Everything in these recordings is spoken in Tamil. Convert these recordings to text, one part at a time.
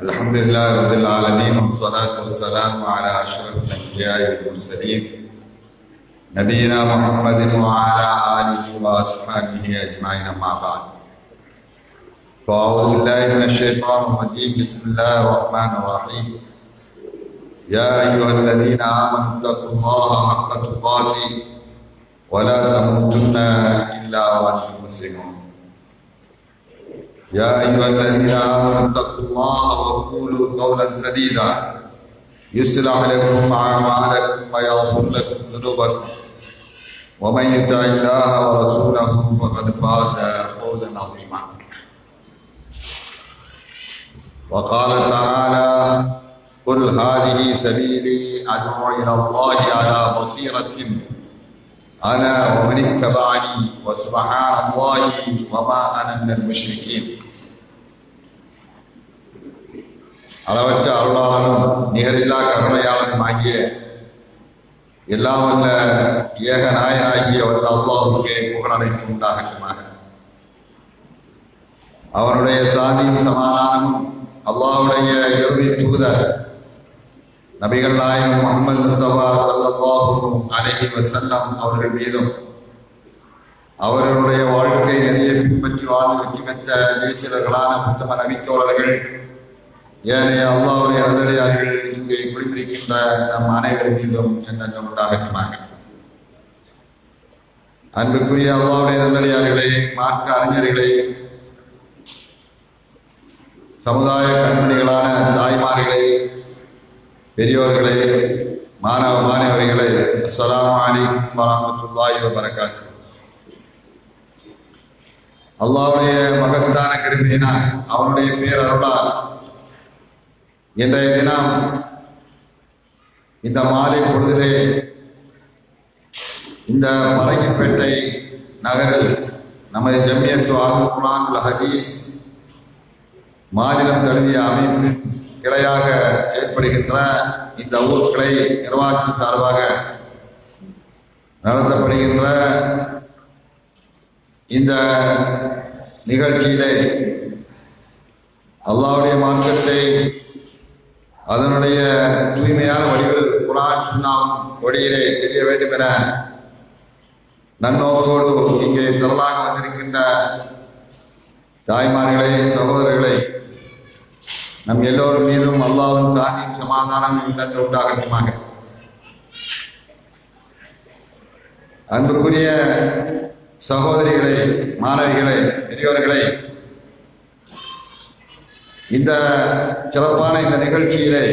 الحمد لله رب العالمين والصلاة والسلام على أشرف الأنبياء والمرسلين نبينا محمد وعلى آله وأصحابه أجمعين أما بعد فأعوذ بالله من الشيطان الرجيم بسم الله الرحمن الرحيم يا أيها الذين آمنوا اتقوا الله حق تقاته ولا تموتن إلا وأنتم مسلمون يا أيها الذين آمنوا اتقوا الله وقولوا قولا سديدا يصلح لكم أعمالكم ويغفر لكم ذنوبكم ومن يطع الله ورسوله فقد فاز فوزا عظيما وقال تعالى قل هذه سبيلي أدعو إلى الله على بصيرة أنا ومن اتبعني وسبحان الله وما أنا من المشركين அளவற்ற அருளாளனும் நிகரில்லா கருணையாளனும் ஆகிய எல்லாம் வல்ல ஏக நாயனாகிய வல்ல அல்லாஹுக்கே புகழனைக்கு உண்டாகட்டுமாக அவனுடைய சாதியும் சமாதானமும் அல்லாஹுடைய இறுதி தூதர் நபிகள் நாயகம் முகமது முஸ்தபா சல்லாஹூ அலஹி வசல்லம் அவர்கள் மீதும் அவர்களுடைய வாழ்க்கை நெறியை பின்பற்றி வாழ்ந்து வெற்றி பெற்ற தேசியர்களான உத்தம நபித்தோழர்கள் ஏனைய அல்லாவுடைய நல்லடியார்கள் இங்கே குடிபிடிக்கின்ற நம் அனைவர் மீதும் எண்ணங்கள் உண்டாகட்டுமாக அன்புக்குரிய அல்லாவுடைய நல்லடியார்களே மார்க்க அறிஞர்களே சமுதாய கண்மணிகளான தாய்மார்களே பெரியோர்களே மாணவ மாணவர்களே அஸ்லாம் அலைக்கும் வரமத்துல்லாஹி வபரகாத்து அல்லாவுடைய மகத்தான கிருமியினால் அவனுடைய பேர் அருளால் இன்றைய தினம் இந்த மாலை பொழுதிலே இந்த பரங்கிப்பேட்டை நகரில் நமது ஜம்மியத்து ஆகுல் குரான் ஹதீஸ் மாநிலம் தழுவிய அமைப்பின் கிளையாக ஏற்படுகின்ற இந்த ஊர் கிளை நிர்வாகத்தின் சார்பாக நடத்தப்படுகின்ற இந்த நிகழ்ச்சியிலே அல்லாவுடைய மார்க்கத்தை அதனுடைய தூய்மையான வடிவில் குரான் சுண்ணாம் வழியிலே தெரிய வேண்டும் என நன்னோக்கோடு இங்கே திரளாக வந்திருக்கின்ற தாய்மார்களே சகோதரர்களை நம் எல்லோரும் மீதும் அல்லாவின் சாந்தியும் சமாதானம் நன்று உண்டாகட்டுமாக அன்புக்குரிய சகோதரிகளே மாணவிகளே பெரியோர்களே இந்த சிறப்பான இந்த நிகழ்ச்சியிலே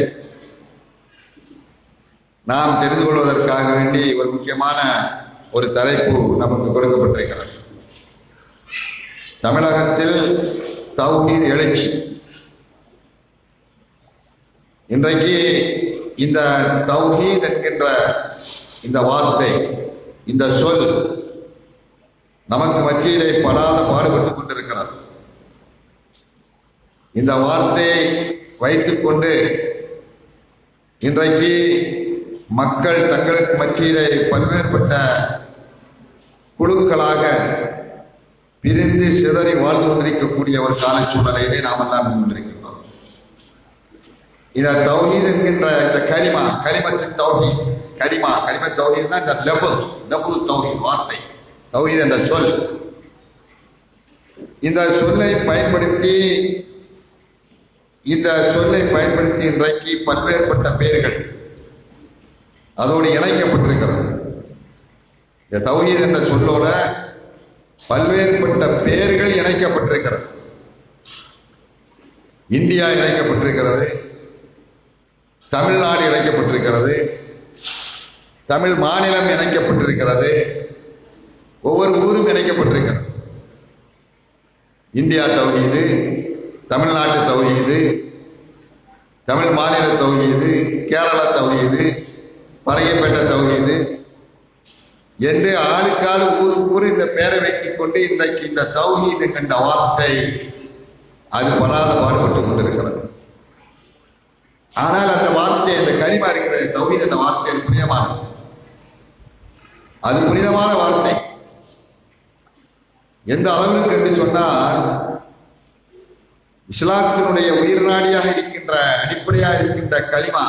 நாம் தெரிந்து கொள்வதற்காக வேண்டி ஒரு முக்கியமான ஒரு தலைப்பு நமக்கு கொடுக்கப்பட்டிருக்கிறது தமிழகத்தில் தௌஹீர் எழுச்சி இன்றைக்கு இந்த தௌஹீத் என்கின்ற இந்த வார்த்தை இந்த சொல் நமக்கு மத்தியிலே படாத பாடுபட்டுக் கொண்டிருக்கிறது இந்த வார்த்தையை வைத்துக்கொண்டு இன்றைக்கு மக்கள் தங்களுக்கு மத்தியிலே பல்வேறுபட்ட குழுக்களாக பிரிந்து சிதறி வாழ்ந்து கொண்டிருக்கக்கூடிய ஒரு கால சூழ்நிலையிலே நாம் எல்லாம் கொண்டிருக்கின்றோம் இந்த தௌஹீத் என்கின்ற இந்த கரிமா கரிமத்தின் தௌஹீத் கரிமா கரிம தௌஹீத் தான் இந்த லெஃபு லெஃபு தௌஹீத் வார்த்தை தௌஹீத் என்ற சொல் இந்த சொல்லை பயன்படுத்தி இந்த சொல்லை பயன்படுத்தி இன்றைக்கு பல்வேறுபட்ட பெயர்கள் அதோடு இணைக்கப்பட்டிருக்கிறது இந்த தௌஹீத் என்ற சொல்லோட பல்வேறுபட்ட பெயர்கள் இணைக்கப்பட்டிருக்கிறது இந்தியா இணைக்கப்பட்டிருக்கிறது தமிழ்நாடு இணைக்கப்பட்டிருக்கிறது தமிழ் மாநிலம் இணைக்கப்பட்டிருக்கிறது ஒவ்வொரு ஊரும் இணைக்கப்பட்டிருக்கிறது இந்தியா தௌஹீது தமிழ்நாட்டு தௌஹீது தமிழ் மாநில தௌஹீது கேரள தௌஹீது பரங்கிப்பேட்டை தௌஹீது என்று ஆளுக்காலு ஊருக்கு ஊர் இந்த பேரை வைத்துக் கொண்டு இன்றைக்கு இந்த தௌஹீது கண்ட வார்த்தை அது படாத பாடுபட்டுக் கொண்டிருக்கிறது ஆனால் அந்த வார்த்தை அந்த கரிமா இருக்கிற தௌஹீத் அந்த வார்த்தை புனிதமானது அது புனிதமான வார்த்தை எந்த அளவிற்கு என்று சொன்னால் இஸ்லாத்தினுடைய உயிர் நாடியாக இருக்கின்ற அடிப்படையாக இருக்கின்ற களிமா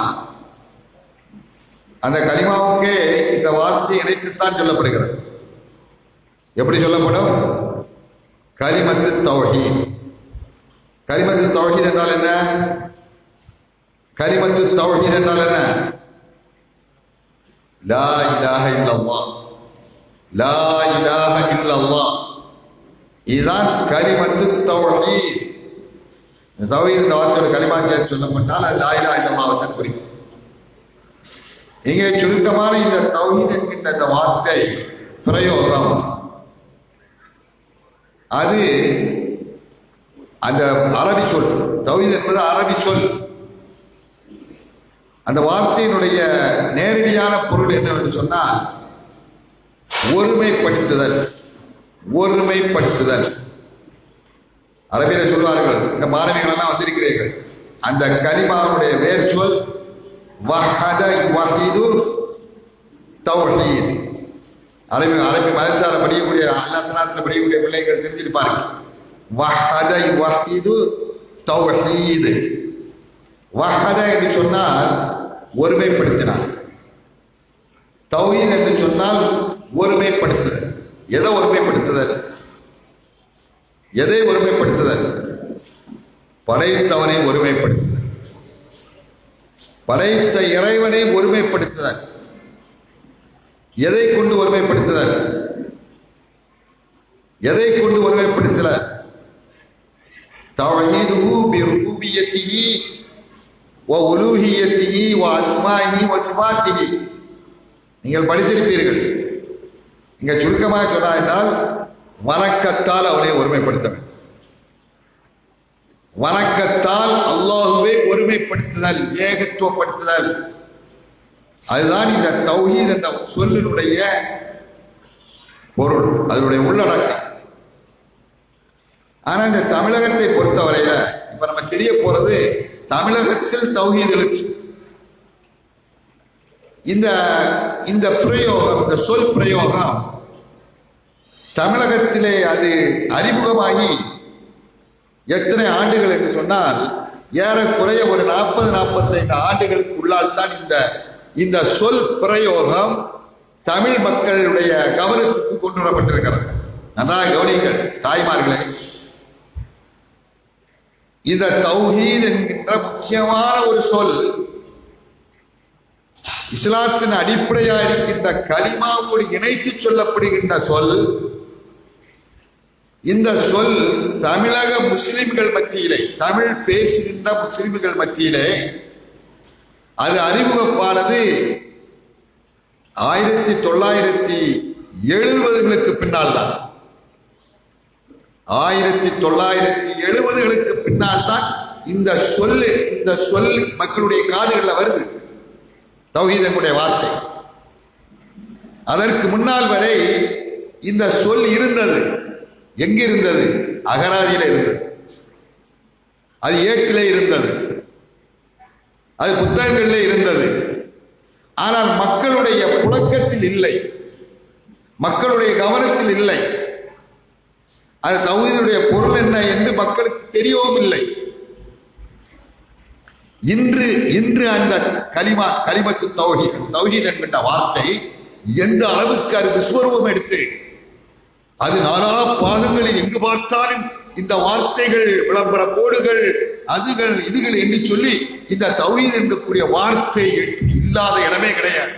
அந்த களிமாவுக்கே இந்த வார்த்தை இணைத்துத்தான் சொல்லப்படுகிறது எப்படி சொல்லப்படும் கலிமத்து தௌஹீத் கலிமத்து தௌஹீத் என்றால் என்ன கலிமத்து தௌஹீத் என்றால் என்ன லா இலாஹ இல்லல்லாஹ் லா இலாஹ இல்லல்லாஹ் இதுதான் கலிமத்து தௌஹீத் இந்த தௌஹீத் இந்த வார்த்தையோட கலிமாக்கிய சொல்லப்பட்டால் அது லா இலாஹ இல்லல்லாஹ் தான் குறிக்கும் இங்கே சுருக்கமான இந்த தௌஹீத் என்கின்ற இந்த வார்த்தை பிரயோகம் அது அந்த அரபி சொல் தௌஹீத் என்பது அரபி சொல் அந்த வார்த்தையினுடைய நேரடியான பொருள் என்னவென்று சொன்னால் ஒருமைப்படுத்துதல் ஒருமைப்படுத்துதல் அரபியில சொல்வார்கள் இந்த மாணவிகள் எல்லாம் வந்திருக்கிறீர்கள் அந்த கலிமாவுடைய வேர் சொல் வஹத வஹீது தௌஹீத் அரபி அரபி மதசாரம் படிக்கக்கூடிய அல்லாசனாத்தில் படிக்கக்கூடிய பிள்ளைகள் தெரிஞ்சிருப்பார்கள் வஹத வஹீது தௌஹீது வஹத என்று சொன்னால் ஒருமைப்படுத்தினார் தௌஹீத் என்று சொன்னால் ஒருமைப்படுத்துதல் எதை ஒருமைப்படுத்துதல் எதை ஒருமைப்படுத்துதல் படைத்தவனை ஒருமைப்படுத்துதல் படைத்த இறைவனை ஒருமைப்படுத்துதல் எதை கொண்டு ஒருமைப்படுத்துதல் எதை கொண்டு ஒருமைப்படுத்துதல் தவஹீதுஹு பிருபூபியத்திஹி வ உலூஹியத்திஹி வ அஸ்மாஇஹி வ சிஃபாத்திஹி நீங்கள் படித்திருப்பீர்கள் இங்க சுருக்கமாக சொன்னா என்றால் வணக்கத்தால் அவனை ஒருமைப்படுத்த வேண்டும் வணக்கத்தால் அல்லாஹுவை ஒருமைப்படுத்துதல் ஏகத்துவப்படுத்துதல் அதுதான் இந்த தௌஹீத் என்ற சொல்லினுடைய பொருள் அதனுடைய உள்ளடக்கம் ஆனா இந்த தமிழகத்தை பொறுத்தவரையில இப்ப நம்ம தெரிய போறது தமிழகத்தில் தௌஹீத் எழுச்சி இந்த இந்த பிரயோகம் இந்த சொல் பிரயோகம் தமிழகத்திலே அது அறிமுகமாகி எத்தனை ஆண்டுகள் என்று சொன்னால் ஏறக்குறைய ஒரு நாற்பது நாற்பத்தைந்து ஆண்டுகளுக்கு உள்ளால் தான் இந்த இந்த சொல் பிரயோகம் தமிழ் மக்களுடைய கவனத்துக்கு கொண்டு வரப்பட்டிருக்கிறது நன்றாக கவனிங்கள் தாய்மார்களே இந்த தௌஹீத் என்கின்ற முக்கியமான ஒரு சொல் இஸ்லாத்தின் அடிப்படையாக இருக்கின்ற கலிமாவோடு இணைத்து சொல்லப்படுகின்ற சொல் இந்த சொல் தமிழக முஸ்லிம்கள் மத்தியிலே தமிழ் பேசுகின்ற முஸ்லிம்கள் மத்தியிலே அது அறிமுகப்பானது ஆயிரத்தி தொள்ளாயிரத்தி எழுபதுகளுக்கு பின்னால் தான் ஆயிரத்தி தொள்ளாயிரத்தி எழுபதுகளுக்கு பின்னால் தான் இந்த சொல்லு இந்த சொல் மக்களுடைய காதுகளில் வருது தௌஹீதனுடைய வார்த்தை அதற்கு முன்னால் வரை இந்த சொல் இருந்தது எங்க இருந்தது அகராதியில இருந்தது அது ஏட்டிலே இருந்தது அது புத்தகங்களிலே இருந்தது ஆனால் மக்களுடைய புழக்கத்தில் இல்லை மக்களுடைய கவனத்தில் இல்லை அது தௌஹீதுடைய பொருள் என்ன என்று மக்களுக்கு தெரியவும் இல்லை இன்று இன்று அந்த கலிமா கலிமத்து தௌஹீத் தௌஹீத் என்கின்ற வார்த்தை எந்த அளவுக்கு அது விஸ்வரூபம் எடுத்து அது நானா பாகங்களில் எங்கு பார்த்தாலும் இந்த வார்த்தைகள் விளம்பர போடுகள் அதுகள் இதுகள் என்று சொல்லி இந்த தௌஹீத் என்கக்கூடிய வார்த்தை இல்லாத இடமே கிடையாது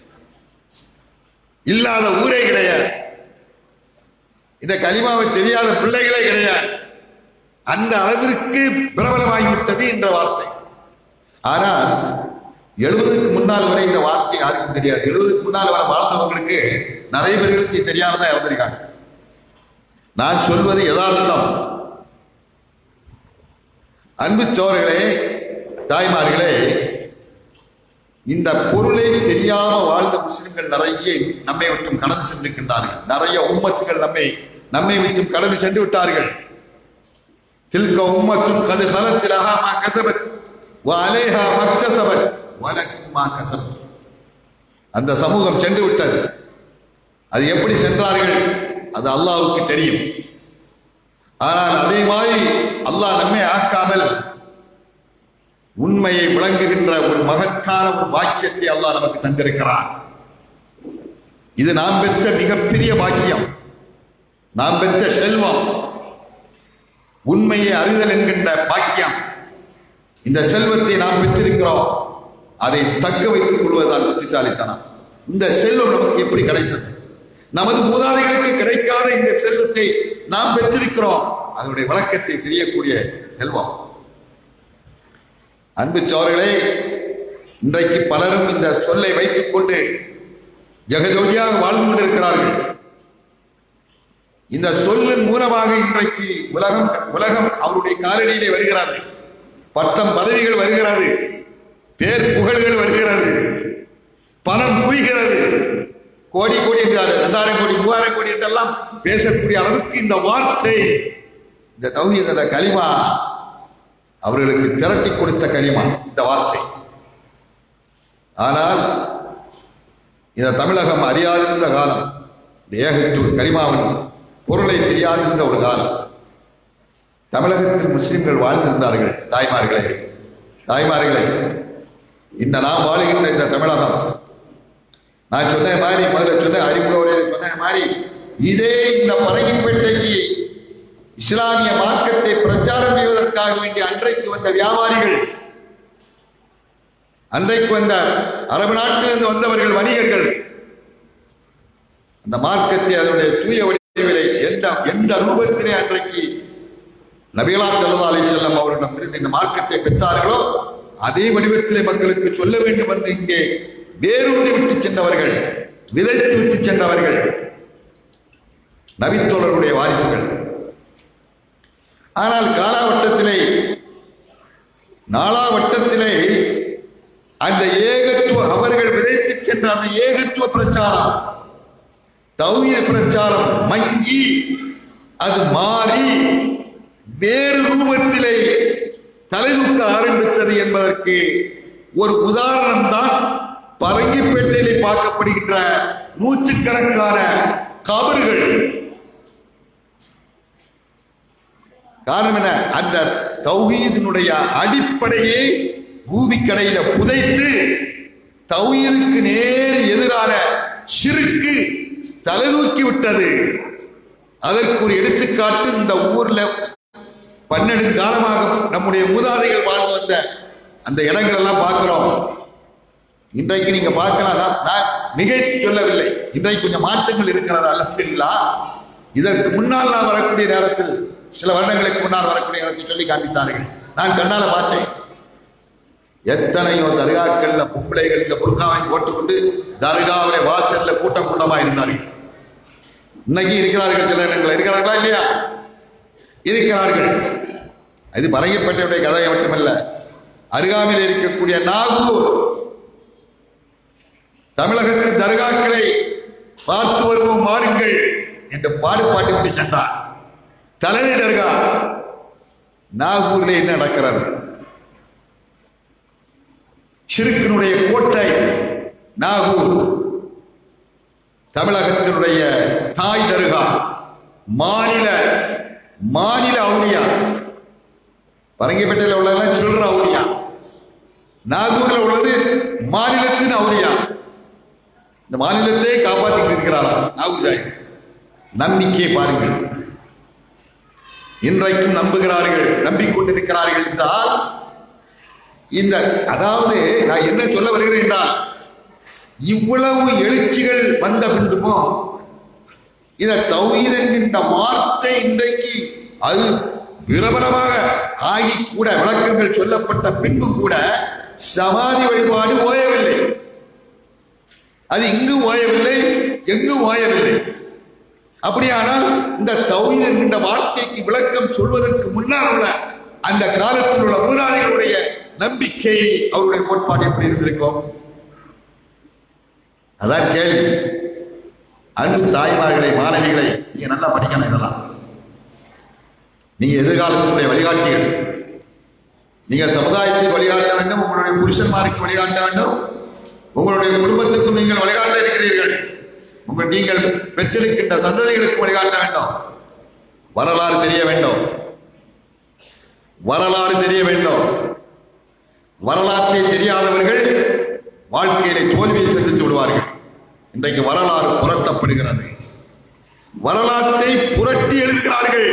இல்லாத ஊரே கிடையாது இந்த கலிமாவை தெரியாத பிள்ளைகளே கிடையாது அந்த அளவிற்கு பிரபலமாகிவிட்டது என்ற வார்த்தை ஆனால் எழுபதுக்கு முன்னால் வரை இந்த வார்த்தை யாருக்கும் தெரியாது எழுபதுக்கு முன்னால் வர வாழ்ந்தவங்களுக்கு நிறைய பேர்களுக்கு தெரியாமதான் இறந்திருக்காங்க நான் சொல்வது யதார்த்தம் அன்பு சோழர்களே தாய்மார்களே இந்த பொருளை தெரியாம வாழ்ந்த முஸ்லிம்கள் நிறைய நம்மை விட்டும் கடந்து சென்றிருக்கின்றார்கள் நிறைய உம்மத்துகள் நம்மை நம்மை விட்டும் கடந்து சென்று விட்டார்கள் தில்க உம்மத்தும் கது கலத்தில் அகாமா கசபத் அலேஹா மக்தசபத் வலக்குமா கசபத் அந்த சமூகம் சென்று விட்டது அது எப்படி சென்றார்கள் அது அல்லாஹ்வுக்கு தெரியும் ஆனால் அதே மாதிரி அல்லாஹ் நம்மை ஆக்காமல் உண்மையை விளங்குகின்ற ஒரு மகத்தான ஒரு பாக்கியத்தை அல்லாஹ் நமக்கு தந்திருக்கிறான் இது நாம் பெற்ற மிகப்பெரிய பாக்கியம் நாம் பெற்ற செல்வம் உண்மையை அறிதல் என்கின்ற பாக்கியம் இந்த செல்வத்தை நாம் பெற்றிருக்கிறோம் அதை தக்க வைத்துக் கொள்வதால் புத்திசாலித்தனம் இந்த செல்வம் நமக்கு எப்படி கிடைத்தது நமது மூதாதைகளுக்கு கிடைக்காத இந்த செல்வத்தை நாம் பெற்றிருக்கிறோம் அதனுடைய விளக்கத்தை தெரியக்கூடிய செல்வம் அன்பு சோழர்களே இன்றைக்கு பலரும் இந்த சொல்லை வைத்துக் கொண்டு ஜெகஜோதியாக வாழ்ந்து கொண்டிருக்கிறார்கள் இந்த சொல்லின் மூலமாக இன்றைக்கு உலகம் உலகம் அவருடைய காலடியிலே வருகிறது பட்டம் பதவிகள் வருகிறது பேர் புகழ்கள் வருகிறது பணம் குவிகிறது கோடி கோடி என்றார் ரெண்டாயிரம் கோடி மூவாயிரம் கோடி என்றெல்லாம் பேசக்கூடிய அளவுக்கு இந்த வார்த்தை இந்த தௌஹீத் என்ற கலிமா அவர்களுக்கு திரட்டி கொடுத்த கனிமா இந்த வார்த்தை ஆனால் இந்த தமிழகம் அறியாதிருந்த காலம் இந்த ஏகத்துவ கரிமாவின் பொருளை தெரியாதிருந்த ஒரு காலம் தமிழகத்தில் முஸ்லிம்கள் வாழ்ந்திருந்தார்கள் தாய்மார்களே தாய்மார்களே இந்த நாம் வாழுகின்ற இந்த தமிழகம் நான் சொன்ன மாதிரி முதல்ல சொன்ன அறிமுக உரையில் சொன்ன மாதிரி இதே இந்த பரங்கிப்பேட்டைக்கு இஸ்லாமிய மார்க்கத்தை பிரச்சாரம் செய்வதற்காக வேண்டிய அன்றைக்கு வந்த வியாபாரிகள் அன்றைக்கு வந்த அரபு நாட்டிலிருந்து வந்தவர்கள் வணிகர்கள் அந்த மார்க்கத்தை அதனுடைய தூய வடிவிலை எந்த எந்த ரூபத்திலே அன்றைக்கு நபிகளா செல்லதா அலை செல்லம் அவரிடம் இருந்து இந்த மார்க்கத்தை பெற்றார்களோ அதே வடிவத்திலே மக்களுக்கு சொல்ல வேண்டும் என்று இங்கே வேரூன்றி விட்டு சென்றவர்கள் விதைத்து விட்டு சென்றவர்கள் நபித்தோழருடைய வாரிசுகள் ஆனால் காலாவட்டத்திலே நாளாவட்டத்திலே அந்த ஏகத்துவ அவர்கள் விதைத்து சென்ற அந்த ஏகத்துவ பிரச்சாரம் தௌய பிரச்சாரம் மங்கி அது மாறி வேறு ரூபத்திலே தலைதூக்க ஆரம்பித்தது என்பதற்கு ஒரு உதாரணம் தான் பரங்கிப்பேட்டையிலே பார்க்கப்படுகின்ற நூற்றுக்கணக்கான கபறுகள் காரணம் என்ன அந்த தௌஹீதினுடைய அடிப்படையை பூமிக்கடையில புதைத்து தௌஹீதுக்கு நேர் எதிரான சிறுக்கு தலைதூக்கி விட்டது அதற்கு ஒரு எடுத்துக்காட்டு இந்த ஊர்ல பன்னெண்டு காலமாக நம்முடைய மூதாதைகள் வாழ்ந்து வந்த அந்த இடங்கள் எல்லாம் பார்க்கிறோம் இன்றைக்கு நீங்க பார்க்கலாம் நான் நான் மிகைத்து சொல்லவில்லை இன்றைக்கு கொஞ்சம் மாற்றங்கள் இருக்கிறது அல்லா இதற்கு முன்னால் நான் வரக்கூடிய நேரத்தில் சில வருடங்களுக்கு முன்னால் வரக்கூடிய நேரத்தில் சொல்லி காண்பித்தார்கள் நான் கண்ணால பார்த்தேன் எத்தனையோ தர்காக்கள்ல பொம்பளைகள் இந்த புர்காவை போட்டுக்கொண்டு தர்காவிலே வாசல்ல கூட்டம் கூட்டமா இருந்தார்கள் இன்னைக்கு இருக்கிறார்கள் சில இடங்கள் இருக்கிறார்களா இல்லையா இருக்கிறார்கள் இது பரங்கிப்பேட்டையுடைய கதையை மட்டுமல்ல அருகாமையில் இருக்கக்கூடிய நாகூர் தமிழகத்தின் தர்காக்களை பார்த்து வருவோம் மாறுங்கள் என்று பாடு பாட்டு சென்றார் தலைமை தர்கா நாகூரில் என்ன நடக்கிறது ஷிருக்கினுடைய கோட்டை நாகூர் தமிழகத்தினுடைய தாய் தர்கா மாநில மாநில அவுனியா பரங்கிப்பேட்டையில் உள்ளதெல்லாம் சில்லற அவுனியா நாகூர்ல உள்ளது மாநிலத்தின் அவுனியா இந்த மாநிலத்தை காப்பாற்றிட்டு இருக்கிறாரா நாகூர் சாஹிப் நம்பிக்கையை பாருங்கள் இன்றைக்கும் நம்புகிறார்கள் நம்பிக்கொண்டிருக்கிறார்கள் என்றால் இந்த அதாவது நான் என்ன சொல்ல வருகிறேன் என்றால் இவ்வளவு எழுச்சிகள் வந்த பின்புமோ இத தௌஹீத் என்கின்ற வார்த்தை இன்றைக்கு அது பிரபலமாக ஆகி கூட விளக்கங்கள் சொல்லப்பட்ட பின்பு கூட சமாதி வழிபாடு ஓயவில்லை அது இங்கும் ஓயவில்லை எங்கும் ஓயவில்லை அப்படியானால் இந்த தௌஹீத் என்கின்ற வார்த்தைக்கு விளக்கம் சொல்வதற்கு முன்னால் உள்ள அந்த காலத்தில் உள்ள மூதாதைகளுடைய நம்பிக்கை அவருடைய கோட்பாடு எப்படி இருந்திருக்கும் அதான் கேள்வி அன்பு தாய்மார்களை மாணவிகளை நீங்க நல்லா படிக்கணும் இதெல்லாம் நீங்க எதிர்காலத்தினுடைய வழிகாட்டிகள் நீங்க சமுதாயத்தை வழிகாட்ட வேண்டும் உங்களுடைய புருஷன்மாருக்கு வழிகாட்ட வேண்டும் உங்களுடைய குடும்பத்துக்கும் நீங்கள் வழிகாட்ட இருக்கிறீர்கள் உங்கள் நீங்கள் பெற்றிருக்கின்ற சந்ததிகளுக்கு வழிகாட்ட வேண்டும் வரலாறு தெரிய வேண்டும் வரலாறு தெரிய வேண்டும் வரலாற்றை தெரியாதவர்கள் வாழ்க்கையிலே தோல்வியை சந்தித்து விடுவார்கள் இன்றைக்கு வரலாறு புரட்டப்படுகிறது வரலாற்றை புரட்டி எழுதுகிறார்கள்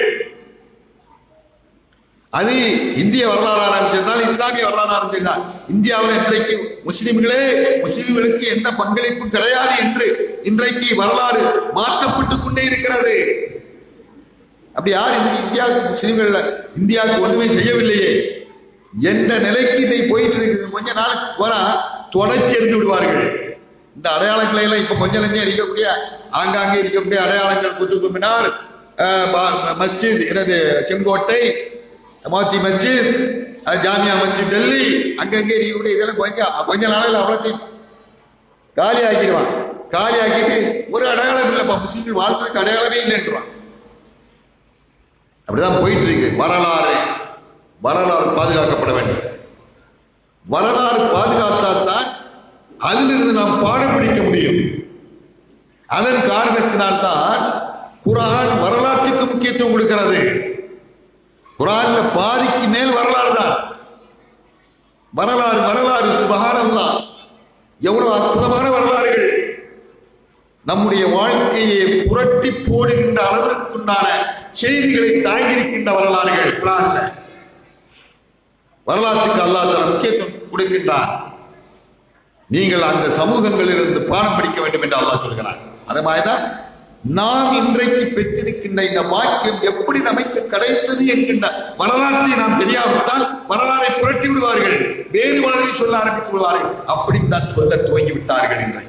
அது இந்திய வரலாறு சொன்னால் இஸ்லாமிய வரலாறு சொன்னால் இந்தியாவில் இன்றைக்கு முஸ்லிம்களே முஸ்லிம்களுக்கு எந்த பங்களிப்பும் கிடையாது என்று இன்றைக்கு வரலாறு மாற்றப்பட்டுக் கொண்டே இருக்கிறது அப்படி யார் இந்த இந்தியாவுக்கு முஸ்லிம்கள் இந்தியாவுக்கு ஒண்ணுமே செய்யவில்லையே எந்த நிலைக்கு இன்றைக்கு போயிட்டு இருக்குது கொஞ்ச நாளுக்கு போனா தொடர்ச்சி எடுத்து விடுவார்கள் இந்த அடையாளங்களை எல்லாம் இப்ப கொஞ்ச நெஞ்சம் இருக்கக்கூடிய ஆங்காங்கே இருக்கக்கூடிய அடையாளங்கள் குத்துக்கு பின்னால் அஹ், ம- மஸ்ஜித் எனது செங்கோட்டை மோத்தி மஸ்ஜித் அஹ், ஜாமியா மஸ்ஜித் டெல்லி அங்கங்கே இருக்கக்கூடிய இதெல்லாம் கொஞ்சம் கொஞ்ச நாளில் அவ்வளோத்தையும் காலி ஆக்கிடுவான் காலி ஆக்கிட்டு ஒரு அடையாளம் இல்லைப்பா முஸ்லீம்கள் வாழ்ந்ததுக்கு அடையாளமே இல்லைன்றான் அப்படிதான் போயிட்டு இருக்கு வரலாறு வரலாறு பாதுகாக்கப்பட வேண்டும் வரலாறு பாதுகாத்தால்தான் அதிலிருந்து நாம் பாடம் படிக்க முடியும் அதன் காரணத்தினால்தான் குரான் வரலாற்றுக்கு முக்கியத்துவம் கொடுக்கிறது குரான்ல பாதிக்கு மேல் வரலாறு தான் வரலாறு வரலாறு சுபகானல்லா எவ்வளவு அற்புதமான வரலாறுகள் நம்முடைய வாழ்க்கையை புரட்டி போடுகின்ற அளவிற்குண்டான செய்திகளை தாங்கியிருக்கின்ற வரலாறுகள் குரான்ல வரலாற்றுக்கு அல்லாஹ் தஆலா முக்கியத்துவம் கொடுக்கின்றான் நீங்கள் அந்த சமூகங்களிலிருந்து பாடம் படிக்க வேண்டும் என்று அல்லாஹ் சொல்கிறார் அதே மாதிரிதான் நாம் இன்றைக்கு பெற்றிருக்கின்ற இந்த வாக்கியம் எப்படி நமக்கு கிடைத்தது என்கின்ற வரலாற்றை நாம் தெரியாவிட்டால் வரலாறை புரட்டி விடுவார்கள் வேறு மாதிரி சொல்ல ஆரம்பித்து விடுவார்கள் அப்படித்தான் சொல்ல துவங்கி விட்டார்கள் இன்றைக்கு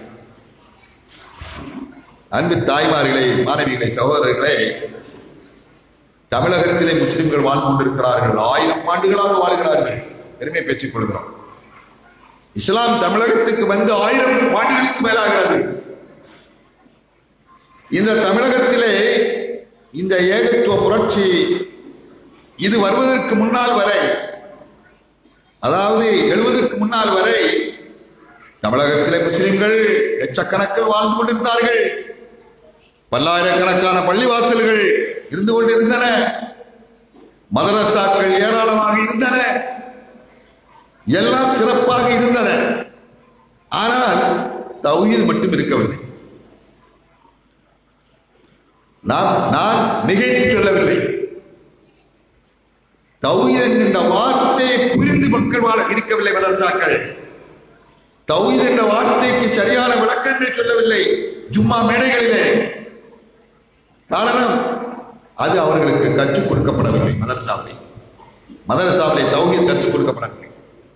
அன்பு தாய்மார்களே மாணவிகளே சகோதரர்களே தமிழகத்திலே முஸ்லிம்கள் வாழ்ந்து கொண்டிருக்கிறார்கள் ஆயிரம் ஆண்டுகளாக வாழ்கிறார்கள் பெருமை பெற்றுக் கொள்கிறோம் இஸ்லாம் தமிழகத்துக்கு வந்து ஆயிரம் ஆண்டுகளுக்கு மேலாகிறது இந்த தமிழகத்திலே இந்த ஏகத்துவ புரட்சி இது வருவதற்கு முன்னால் வரை அதாவது எழுவதற்கு முன்னால் வரை தமிழகத்திலே முஸ்லிம்கள் லட்சக்கணக்கில் வாழ்ந்து கொண்டிருந்தார்கள் பல்லாயிரக்கணக்கான பள்ளிவாசல்கள் இருந்து கொண்டிருந்தன மதரசாக்கள் ஏராளமாக இருந்தன எல்லாம் சிறப்பாக இருந்தன ஆனால் தௌஹீத் மட்டும் இருக்கவில்லை நான் நான் மிகைத்து சொல்லவில்லை தௌஹீத் என்கின்ற வார்த்தையை புரிந்து மக்கள் வாழ இருக்கவில்லை மதரசாக்கள் தௌஹீத் என்ற வார்த்தைக்கு சரியான விளக்கங்கள் சொல்லவில்லை ஜும்மா மேடைகளிலே காரணம் அது அவர்களுக்கு கற்றுக் கொடுக்கப்படவில்லை மதரசாவிலே மதரசாவிலே தௌஹீத் கற்றுக் கொடுக்கப்படவில்லை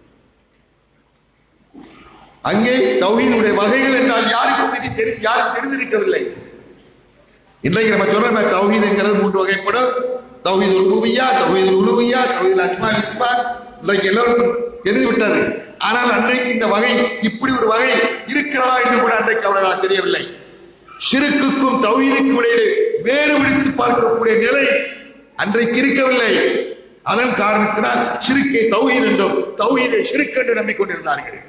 அங்கே தௌஹீனுடைய வகைகள் என்றால் யாருக்கும் இது தெரி யாரும் தெரிந்திருக்கவில்லை இன்றைக்கு நம்ம சொல்றோம் தௌஹீதுங்கிறது மூன்று வகைப்படும் தௌஹீது உலுவியா தௌஹீது உலுவியா தௌஹீது அஸ்மா இஸ்மா இன்றைக்கு எல்லோருக்கும் தெரிந்து விட்டது ஆனால் அன்றைக்கு இந்த வகை இப்படி ஒரு வகை இருக்கிறதா என்று கூட அன்றைக்கு அவர்களால் தெரியவில்லை ஷிருக்குக்கும் தௌஹீதுக்கும் இடையே வேறுபடுத்தி பார்க்கக்கூடிய நிலை அன்றைக்கு இருக்கவில்லை அதன் காரணத்தினால் ஷிருக்கை தௌஹீத் என்றும் தௌஹீதை ஷிருக் என்று நம்பிக்கொண்டிருந்தார்கள்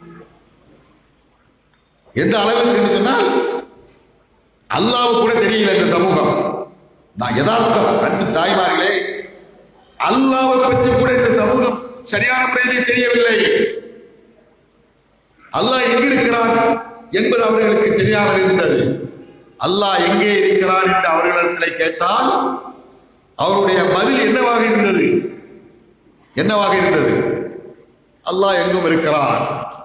எந்த அளவுக்கு என்று சொன்னால் அல்லாஹ் கூட தெரியல இந்த சமூகம் நான் யதார்த்தம் அன்பு தாய்மார்களே அல்லாவை பற்றி கூட இந்த சமூகம் சரியான முறையிலே தெரியவில்லை அல்லாஹ் எங்க இருக்கிறான் என்பது அவர்களுக்கு தெரியாமல் இருந்தது அல்லாஹ் எங்கே இருக்கிறான் என்று அவர்களிடத்தில் கேட்டால் அவருடைய பதில் என்னவாக இருந்தது என்னவாக இருந்தது அல்லாஹ் எங்கும் இருக்கிறான்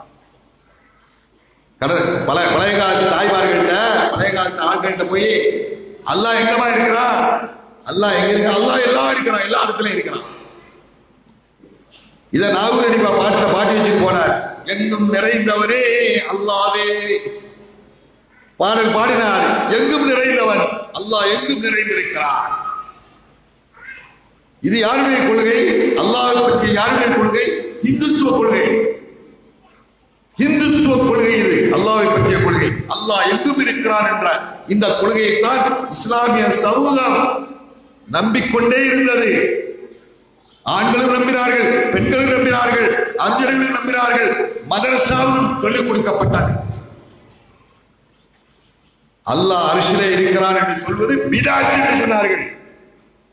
கடல் பல பழைய காலத்து தாய்மார்கள்ட்ட பழைய காலத்து ஆண்கள்கிட்ட போய் அல்லாஹ் எங்கமா இருக்கிறான் அல்லாஹ் எங்க இருக்க அல்லாஹ் எல்லாம் இருக்கிறான் எல்லா இடத்துலயும் இருக்கிறான் இத நாகூர் அடிப்பா பாட்டுல பாட்டி வச்சுட்டு போன எங்கும் நிறைந்தவனே அல்லாவே பாடல் பாடினார் எங்கும் நிறைந்தவன் அல்லாஹ் எங்கும் நிறைந்திருக்கிறான் இது யாருடைய கொள்கை அல்லாஹ் பற்றி யாருடைய கொள்கை இந்துத்துவ கொள்கை இந்துத்துவ கொள்கை இது அல்லாவை பற்றிய கொள்கை அல்லாஹ் எங்கும் இருக்கிறான் என்ற இந்த கொள்கையைத்தான் இஸ்லாமிய சமூகம் நம்பிக்கொண்டே இருந்தது ஆண்களும் நம்பினார்கள் பெண்களும் நம்பினார்கள் அறிஞர்களும் நம்பினார்கள் மதரசாவும் சொல்லிக் கொடுக்கப்பட்டார்கள் அல்லாஹ் அரிசிலே இருக்கிறான் என்று சொல்வது பிதாத் என்று சொன்னார்கள்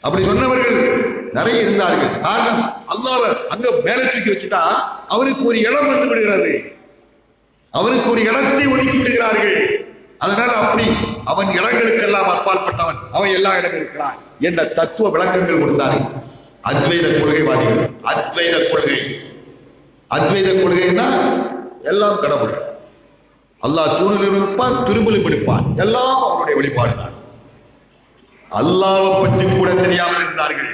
அப்படி சொன்னவர்கள் நிறைய இருந்தார்கள் காரணம் அல்லாஹ் அங்க மேல தூக்கி வச்சுட்டா அவனுக்கு ஒரு இடம் வந்து விடுகிறது அவனுக்கு ஒரு இடத்தை ஒதுக்கி விடுகிறார்கள் அதனால அப்படி அவன் இடங்களுக்கெல்லாம் அப்பாற்பட்டவன் அவன் எல்லா இடம் இருக்கிறான் என்ற தத்துவ விளக்கங்கள் கொடுத்தார்கள் அத்வைத கொள்கைவாதிகள் அத்வைத கொள்கை அத்வைத கொள்கைன்னா எல்லாம் கடவுள் அல்லாஹ் தூணில் இருப்பான் திரும்பலும் எடுப்பான் எல்லாம் அவனுடைய வெளிப்பாடு தான் அல்லாவை பற்றி கூட தெரியாமல் இருந்தார்கள்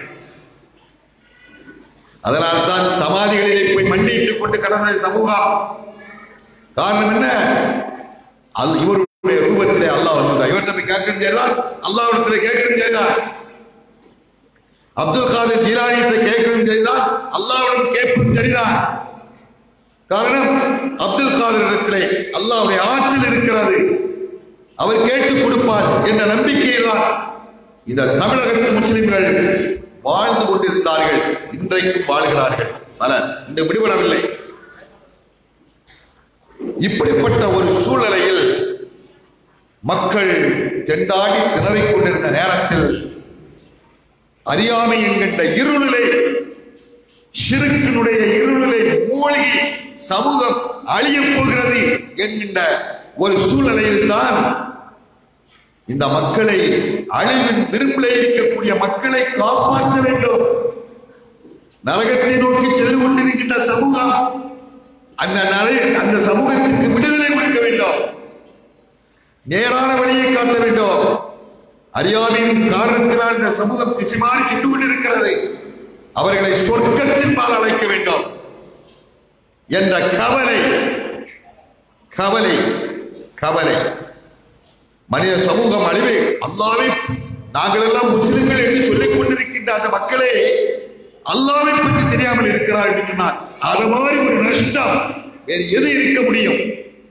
அதனால் தான் சமாதிகளிலே போய் மண்டியிட்டுக் கொண்டு கடந்த சமூகம் காரணம் என்ன அல் இவருடைய ரூபத்திலே அல்லாஹ் வந்துள்ளார் இவர்கிட்ட போய் கேட்கணும் செய்யலாம் அல்லாவிடத்துல கேட்கணும் செய்யலாம் அப்துல் காதர் ஜீலானிட்ட கேட்கணும் செய்தால் அல்லாவிடம் கேட்பதும் சரிதான் காரணம் அப்துல் காதர் இடத்திலே அல்லாவுடைய ஆற்றல் இருக்கிறது அவர் கேட்டுக் கொடுப்பார் என்ற நம்பிக்கையில்தான் இந்த தமிழகத்து முஸ்லிம்கள் வாழ்ந்து கொண்டிருந்தார்கள் இன்றைக்கும் வாழ்கிறார்கள் பலர் இந்த விடுபடவில்லை இப்படிப்பட்ட ஒரு சூழ்நிலையில் மக்கள் தெண்டாடி திணறிக் கொண்டிருந்த நேரத்தில் அறியாமை என்கின்ற இருளிலே சிறுக்கினுடைய இருளிலே மூழ்கி சமூகம் அழியப் போகிறது என்கின்ற ஒரு சூழ்நிலையில் தான் இந்த மக்களை அழிவின் விரும்பிலே இருக்கக்கூடிய மக்களை காப்பாற்ற வேண்டும் நரகத்தை நோக்கி சென்று கொண்டிருக்கின்ற சமூகம் அந்த நலை அந்த சமூகத்திற்கு விடுதலை கொடுக்க வேண்டும் நேரான வழியை காட்ட வேண்டும் அறியாமையின் காரணத்தினால் இந்த சமூகம் திசைமாறி சென்று கொண்டிருக்கிறது அவர்களை சொர்க்கத்தின் பால் அழைக்க வேண்டும் என்ற கவலை கவலை கவலை மனித சமூகம் அழிவே அல்லாவை நாங்கள் எல்லாம் முஸ்லிம்கள் என்று சொல்லிக் கொண்டிருக்கின்ற அந்த மக்களே அல்லாவை பற்றி தெரியாமல் இருக்கிறார் என்று சொன்னார் அது மாதிரி ஒரு நஷ்டம் வேறு எது இருக்க முடியும்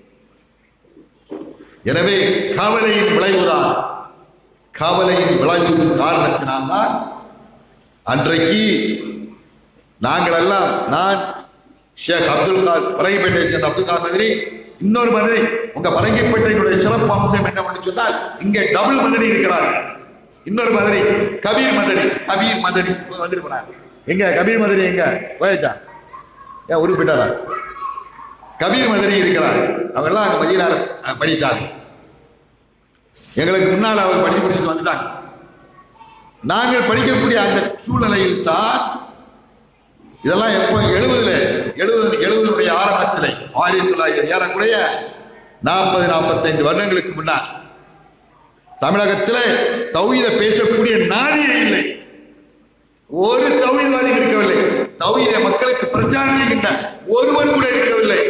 எனவே கவலையின் விளைவுதான் கவலையின் விளைவு காரணத்தினால்தான் அன்றைக்கு நாங்கள் எல்லாம் நான் ஷேக் அப்துல் கார் பரங்கிப்பேட்டை சேர்ந்த அப்துல் கார் மதுரை இன்னொரு மதுரை உங்க பரங்கிப்பேட்டையினுடைய சிறப்பு அம்சம் என்னவென்று சொன்னால் இங்கே டபுள் மதுரை இருக்கிறார்கள் இன்னொரு மதுரை கபீர் மதுரை கபீர் மதுரை வந்துட்டு போனார் எங்க கபீர் மதுரை எங்க போயாச்சா ஏன் உருப்பிட்டாரா கபீர் மதுரை இருக்கிறார் அவரெல்லாம் அங்க மதியனார் படித்தார் எங்களுக்கு முன்னால் அவர் படித்து முடிச்சுட்டு வந்துட்டாங்க நாங்கள் படிக்கக்கூடிய அந்த சூழ்நிலையில் தான் இதெல்லாம் எப்போ எழுபதுல எழுபது எழுபதுடைய ஆரம்பத்திலே ஆயிரத்தி தொள்ளாயிரத்தி ஏறக்குறைய நாற்பது நாற்பத்தைந்து வருடங்களுக்கு முன்னால் தமிழகத்திலே தௌஹீத பேசக்கூடிய நாதியே இல்லை ஒரு தௌஹீதவாதி இருக்கவில்லை தௌஹீத மக்களுக்கு பிரச்சாரம் செய்கின்ற ஒருவர் கூட இருக்கவில்லை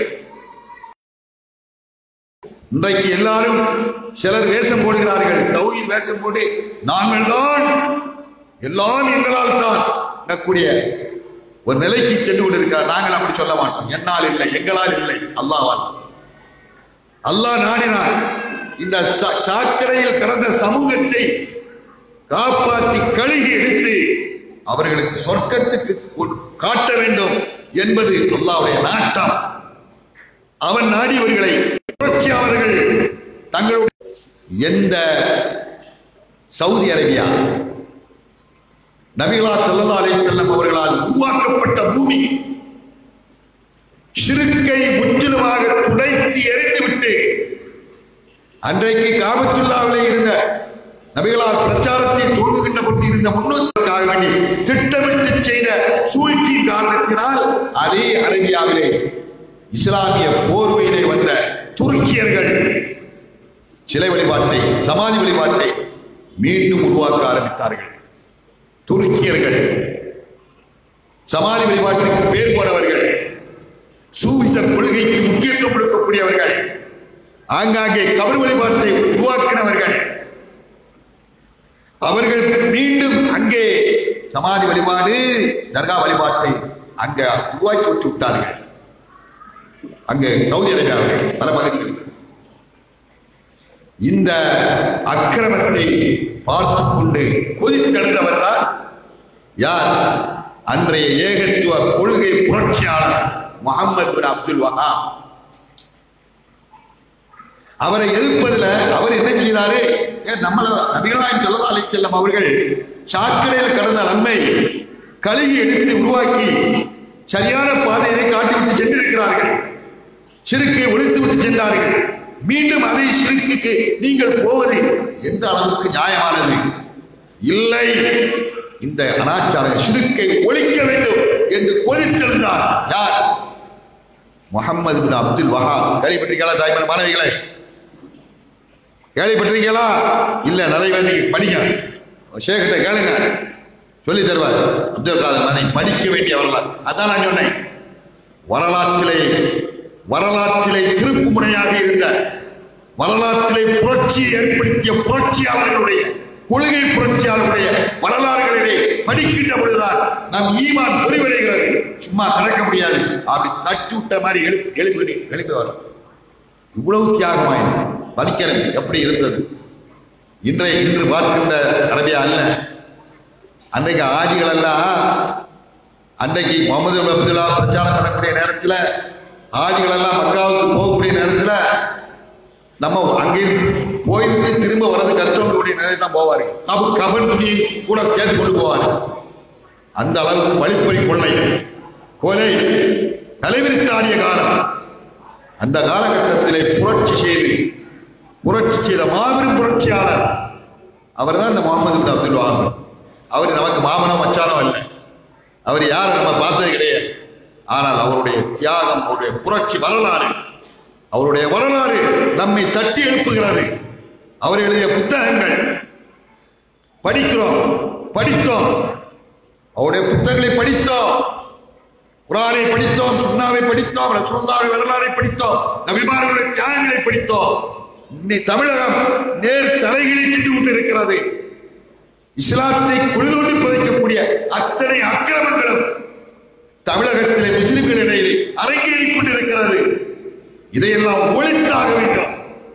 இன்றைக்கு எல்லாரும் சிலர் வேஷம் போடுகிறார்கள் தௌஹீத் வேஷம் போட்டு நாங்கள் தான் எல்லாம் எங்களால் தான் எனக்கூடிய ஒரு நிலைக்கு சென்று கொண்டிருக்கிறார் நாங்கள் அப்படி சொல்ல மாட்டோம் என்னால் இல்லை எங்களால் இல்லை அல்லாவால் அல்லாஹ் நாடினார் இந்த சா- சாக்கடையில் கடந்த சமூகத்தை காப்பாற்றி கழுகி எடுத்து அவர்களுக்கு சொர்க்கத்துக்கு கொண்டு காட்ட வேண்டும் என்பது அல்லாஹ்வுடைய நாட்டம் அவன் நாடியவர்களை புரட்சியாளர்கள் தங்களுடைய எந்த சவுதி அரேபியா நபிகளா ஸல்லல்லாஹு அலைஹி வஸல்லம் அவர்களால் உருவாக்கப்பட்ட பூமி ஷிருக்கை முற்றிலுமாக துடைத்து எரிந்துவிட்டு அன்றைக்கு காபத்துல்லாவிலே இருந்த நபிகளால் பிரச்சாரத்தை தொழுகின்ற கொண்டிருந்த முன்னோர்களுக்காக வேண்டி திட்டமிட்டு செய்த சூழ்ச்சி காரணத்தினால் அதே அரேபியாவிலே இஸ்லாமிய போர்வையிலே வந்த துருக்கியர்கள் சிலை வழிபாட்டை சமாதி வழிபாட்டை மீண்டும் உருவாக்க ஆரம்பித்தார்கள் துருக்கியர்கள் சமாதி வழிபாட்டுக்கு பேர் போனவர்கள் சூவிச கொள்கைக்கு முக்கியத்துவம் கொடுக்கக்கூடியவர்கள் ஆங்காங்கே கபர் வழிபாட்டை உருவாக்கினவர்கள் அவர்கள் மீண்டும் அங்கே சமாதி வழிபாடு தர்கா வழிபாட்டை அங்க உருவாக்கி விட்டு விட்டார்கள் அங்கே சவுதி அரேபியாவில் பல பகுதிகளில் இந்த அக்கிரமத்தை பார்த்து கொண்டு கொதித்தெழுந்தவர் தான் யார் அன்றைய ஏகத்துவ கொள்கை புரட்சியாளர் முகமது பின் அப்துல் வஹாப் அவரை எதிர்ப்பதில் அவர் என்ன செய்தாரு ஏன் நம்மள நபிகளாய் செல்லதாலை செல்லம் அவர்கள் சாக்கடையில் கடந்த நன்மை கழுகி எடுத்து உருவாக்கி சரியான பாதையை காட்டிவிட்டு சென்றிருக்கிறார்கள் சிறுக்கை ஒழித்து விட்டு சென்றார்கள் மீண்டும் அதை சிறுக்குக்கு நீங்கள் போவது எந்த அளவுக்கு நியாயமானது இல்லை இந்த அனாச்சார சிறுக்கை ஒழிக்க வேண்டும் என்று கொதித்தெழுந்தார் யார் முகமது பின் அப்துல் வஹாப் கேள்விப்பட்டிருக்கீங்களா தாய்மன் மாணவிகளே கேள்விப்பட்டிருக்கீங்களா இல்ல நிறைய பேர் நீங்க படிங்க ஷேகிட்ட கேளுங்க சொல்லி தருவார் அப்துல் காதர் அதை படிக்க வேண்டியவர்கள் அதான் நான் சொன்னேன் வரலாற்றிலே வரலாற்றிலே திருப்பு முனையாக இருந்த வரலாற்றிலே புரட்சி ஏற்படுத்திய புரட்சியாளர்களுடைய கொள்கை புரட்சியாளருடைய வரலாறுகளிலே படிக்கின்ற பொழுதுதான் நம் ஈமான் பொறிவடைகிறது சும்மா கடக்க முடியாது அப்படி தட்டி விட்ட மாதிரி எழுப்பி எழுப்பி எழுப்பி வரும் இவ்வளவு தியாகமாயின படிக்கிறது எப்படி இருந்தது இன்றைய இன்று பார்க்கின்ற அரபியா அல்ல அன்றைக்கு ஆதிகள் எல்லாம் அன்றைக்கு முகமது அப்துல்லா பிரச்சாரம் பண்ணக்கூடிய நேரத்தில் ஆதிகள் எல்லாம் மக்காவுக்கு போகக்கூடிய நேரத்தில் நம்ம அங்கே போயிட்டு திரும்ப வரது கஷ்டக்கூடிய நிலையில் தான் போவார்கள் அப்போ கபன் துணி கூட சேர்த்து கொண்டு போவார்கள் அந்த அளவுக்கு வழிப்பறி கொள்ளை கொலை தலைவிரித்தாடிய காலம் அந்த காலகட்டத்திலே புரட்சி செய்து புரட்சி செய்த மாபெரும் புரட்சியாளர் அவர் தான் இந்த முகமது பின் அப்துல் வஹாப் அவர் நமக்கு மாமனம் மச்சானம் இல்லை அவர் யாரும் நம்ம பார்த்தது கிடையாது ஆனால் அவருடைய தியாகம் அவருடைய புரட்சி வரலாறு அவருடைய வரலாறு நம்மை தட்டி எழுப்புகிறது அவர் எழுதிய புத்தகங்கள் படிக்கிறோம் படித்தோம் அவருடைய புத்தகங்களை படித்தோம் குரானை படித்தோம் சுண்ணாவை படித்தோம் ரசூலுல்லாஹி வரலாறை படித்தோம் நபிமார்களுடைய தியாகங்களை படித்தோம் இன்னை தமிழகம் நேர் தலைகளில் நின்று கொண்டிருக்கிறது இஸ்லாத்தை குளிர்ந்து புதைக்கக்கூடிய அத்தனை அக்கிரமங்களும் தமிழகத்திலே முஸ்லிம்களிடையே அரங்கேறிக் கொண்டிருக்கிறது இதையெல்லாம் ஒழித்தாக வேண்டும்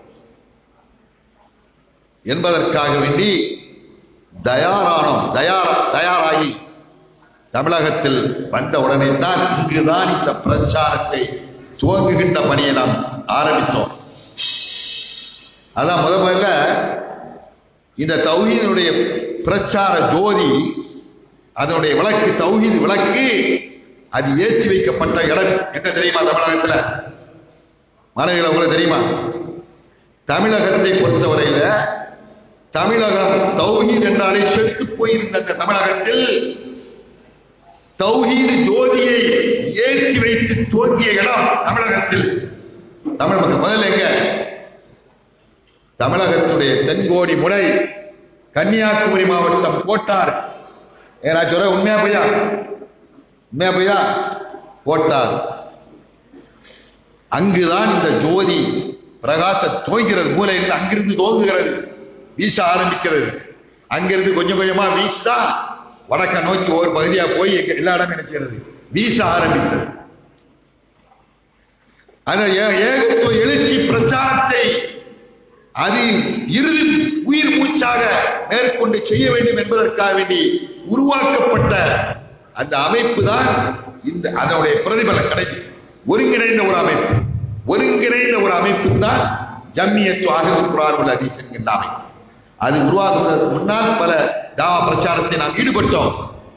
என்பதற்காக வேண்டி தயாரானோம் தயார் தயாராகி தமிழகத்தில் வந்த உடனே தான் இங்குதான் இந்த பிரச்சாரத்தை துவங்குகின்ற பணியை நாம் ஆரம்பித்தோம் அதான் முத முதல்ல இந்த தௌஹீனுடைய பிரச்சார ஜோதி அதனுடைய விளக்கு தௌஹீத் விளக்கு அது ஏற்றி வைக்கப்பட்ட இடம் எங்க தெரியுமா தமிழகத்துல மாணவிகளை உங்களுக்கு தெரியுமா தமிழகத்தை பொறுத்தவரையில தமிழகம் தௌஹீத் என்றாலே செத்து போயிருந்த அந்த தமிழகத்தில் தௌஹீது ஜோதியை ஏற்றி வைத்து தோன்றிய இடம் தமிழகத்தில் தமிழ் மக்கள் முதல்ல எங்க தமிழகத்துடைய தென்கோடி முனை கன்னியாகுமரி மாவட்டம் கோட்டார் ஏ நான் சொல்ற உண்மையா பொய்யா உண்மையா பொய்யா கோட்டார் அங்குதான் இந்த ஜோதி பிரகாச தோய்கிறது மூலையில் அங்கிருந்து தோங்குகிறது வீச ஆரம்பிக்கிறது அங்கிருந்து கொஞ்சம் கொஞ்சமா வீசுதா வடக்க நோக்கி ஒவ்வொரு பகுதியா போய் எங்க எல்லா இடம் நினைக்கிறது வீச ஆரம்பித்தது அந்த ஏ- ஏகத்துவ எழுச்சி பிரச்சாரத்தை அது இறுதி உயிர் மூச்சாக மேற்கொண்டு செய்ய வேண்டும் என்பதற்காக வேண்டி உருவாக்கப்பட்ட அந்த அமைப்பு தான் இந்த அதனுடைய பிரதிபலன் கிடைக்கும் ஒருங்கிணைந்த ஒரு அமைப்பு ஒருங்கிணைந்த ஒரு அமைப்பு தான் ஜம்மியத்து ஆகல் குரான் உல் ஹதீஸ் என்கின்ற அமைப்பு அது உருவாகுவதற்கு முன்னால் பல தாவா பிரச்சாரத்தை நாம் ஈடுபட்டோம்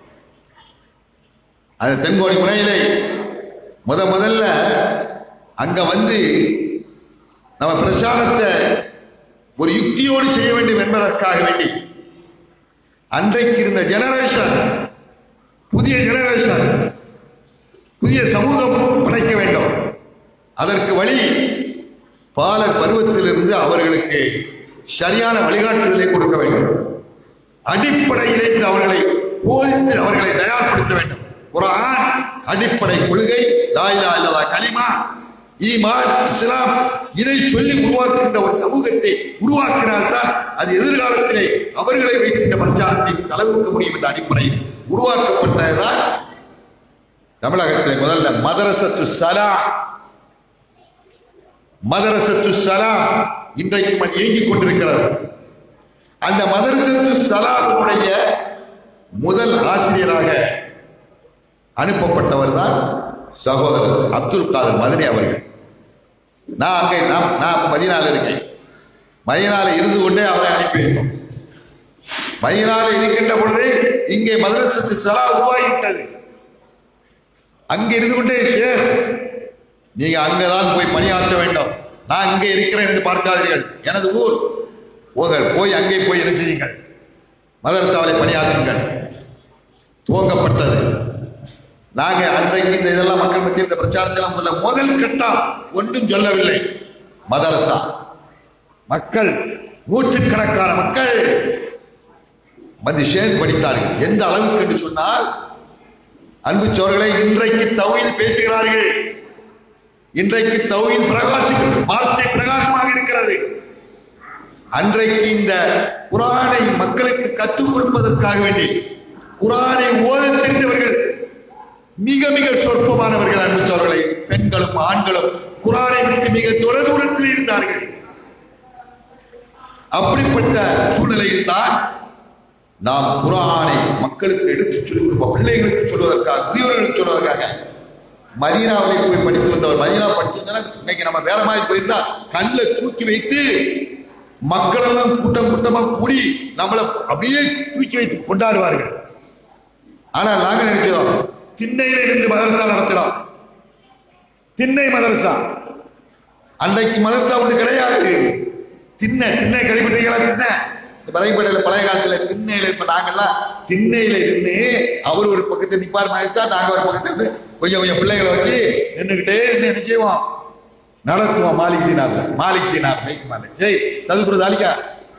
அது தென்கோடி முனையிலே முத முதல்ல அங்க வந்து நம்ம பிரச்சாரத்தை ஒரு யுக்தியோடு செய்ய வேண்டும் என்பதற்காக வேண்டி அன்றைக்கு இருந்த ஜெனரேஷன் புதிய ஜெனரேஷன் புதிய சமூகம் படைக்க வேண்டும் அதற்கு வழி பாலர் பருவத்திலிருந்து அவர்களுக்கு சரியான வழிகாட்டுதலை கொடுக்க வேண்டும் அடிப்படையிலிருந்து அவர்களை போதித்து அவர்களை தயார்படுத்த வேண்டும் குர்ஆன் அடிப்படை கொள்கை லாயிலா இல்லதா கலிமா ஈமான் இஸ்லாம் இதை சொல்லி உருவாக்குகின்ற ஒரு சமூகத்தை உருவாக்கினால்தான் அது எதிர்காலத்திலே அவர்களை வைத்து இந்த பிரச்சாரத்தை தளவுக்க முடியும் என்ற அடிப்படையில் உருவாக்கப்பட்டதுதான் தமிழகத்திலே முதல்ல மதரசத்து சலா மதரசத்து சலா இன்றைக்கும் அது இயங்கிக் கொண்டிருக்கிறது அந்த மதரசத்து சலாவுடைய முதல் ஆசிரியராக அனுப்பப்பட்டவர் தான் சகோதரர் அப்துல் காதர் மதனி அவர்கள் நான் அங்கே நான் நான் அப்ப மதியனால இருக்கேன் மதியனால இருந்து கொண்டே அவரை அனுப்பி வைத்தோம் மதியனால இருக்கின்ற பொழுது இங்கே மதரசத்து சலா உருவாகிவிட்டது அங்கே இருந்து கொண்டே ஷேக் நீங்க அங்கதான் போய் பணியாற்ற வேண்டும் நான் இங்கே இருக்கிறேன் என்று பார்க்காதீர்கள் எனது ஊர் போங்கள் போய் அங்கே போய் என்ன செய்யுங்கள் மதரசாவை பணியாற்றுங்கள் துவங்கப்பட்டது நாங்க அன்றைக்கு இந்த இதெல்லாம் மக்கள் மத்தியில் இந்த பிரச்சாரத்தில் முதல்ல முதல் கட்டம் ஒன்றும் சொல்லவில்லை மதரசா மக்கள் நூற்றுக்கணக்கான மக்கள் வந்து ஷேர் படித்தார்கள் எந்த அளவுக்கு என்று சொன்னால் அன்பு சோழர்களை இன்றைக்கு தௌஹீத் பேசுகிறார்கள் இன்றைக்கு தௌஹீத் பிரகாசி வார்த்தை பிரகாசமாக இருக்கிறது அன்றைக்கு இந்த குரானை மக்களுக்கு கற்றுக் கொடுப்பதற்காக வேண்டி குரானை ஓத தெரிந்தவர்கள் மிக மிக சொற்பமானவர்கள் அன்பு சோழர்களை பெண்களும் ஆண்களும் குரானை விட்டு மிக தொலை தூரத்தில் இருந்தார்கள் அப்படிப்பட்ட சூழ்நிலையில் தான் நாம் குரானை மக்களுக்கு எடுத்துச் சொல்லிக் கொடுப்போம் பிள்ளைகளுக்கு சொல்வதற்காக முதியவர்களுக்கு சொல்வதற்காக மதீனாவிலே போய் படித்து வந்தவர் மதீனா படித்து வந்தா இன்னைக்கு நம்ம வேற மாதிரி போயிருந்தா கல்ல தூக்கி வைத்து மக்கள் எல்லாம் கூட்டம் கூட்டமா கூடி நம்மள அப்படியே தூக்கி வைத்து கொண்டாடுவார்கள் ஆனா நாங்க நினைக்கிறோம் திண்ணையில இருந்து மதரசா நடத்துறோம் திண்ணை மதரசா அன்றைக்கு மதரசா ஒன்று கிடையாது திண்ணை திண்ணை கழிப்பீங்களா திண்ணை இந்த பழையப்படையில பழைய காலத்துல திண்ணையில இப்ப நாங்கெல்லாம் திண்ணையில இருந்து அவர் ஒரு பக்கத்துல நிப்பார் மகேஷா நாங்க ஒரு பக்கத்துல இருந்து கொஞ்சம் கொஞ்சம் பிள்ளைகளை வச்சு நின்றுகிட்டே இருந்து என்ன செய்வோம் நடத்துவோம் மாலிக் தீனார் மாலிக் தீனார் மைக்கு மாலிக் ஜெய் ததுபுர தாலிக்கா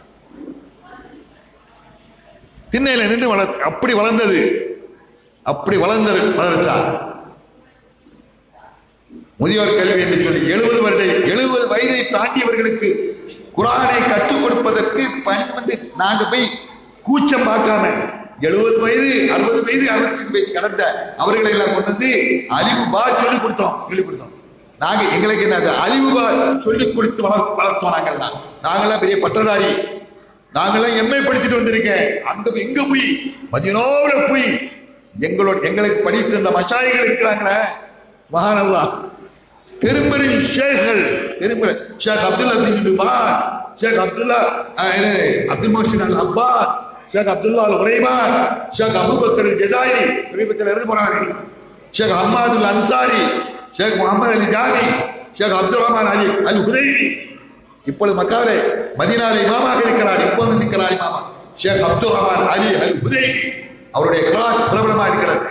திண்ணையில நின்று வள அப்படி வளர்ந்தது அப்படி வளர்ந்தது மதரசா முதியோர் கல்வி என்று சொல்லி எழுபது வருட எழுபது வயதை தாண்டியவர்களுக்கு குரானை கற்றுக் கொடுப்பதற்கு பணி வந்து நாங்க போய் கூச்சம் பார்க்காம எழுபது வயது அறுபது வயது அறுபத்தி வயசு கடந்த அவர்களை எல்லாம் கொண்டு வந்து அழிவு பா சொல்லி கொடுத்தோம் சொல்லி கொடுத்தோம் நாங்க எங்களுக்கு என்ன அழிவு பா சொல்லி கொடுத்து வளர் வளர்த்தோம் நாங்கெல்லாம் நாங்கெல்லாம் பெரிய பட்டதாரி நாங்கெல்லாம் எம்ஏ படிச்சுட்டு வந்திருக்கேன் அங்க எங்க போய் மதியனோட போய் எங்களோட எங்களுக்கு படித்து இந்த மஷாயிகள் இருக்கிறாங்களே மகானல்லா பெரும்பெரும் ஷேக்கள் பெரும்பெரு ஷேக் அப்துல் அசீஸ் டுபான் ஷேக் அப்துல்லா அஹ், என்ன, Abdul Mohsin Al Abbas Sheikh Abdullah Al உரைமான் ஷேக் அபுபக்கர் ஜெசாயிரி சமீபத்தில் இருந்து போறாங்க ஷேக் அஹ்மது அல் அன்சாரி ஷேக் முகமது அலி ஜாமி ஷேக் அப்துல் ரஹ்மான் அலி அல் ஹுதைரி இப்பொழுது மக்காவிலே மதீனாலே இமாமாக இருக்கிறார் இப்போது இருக்கிறார் இமாமா ஷேக் அப்துல் ரஹ்மான் அலி அல் ஹுதைரி அவருடைய கிளாஸ் பிரபலமாக இருக்கிறது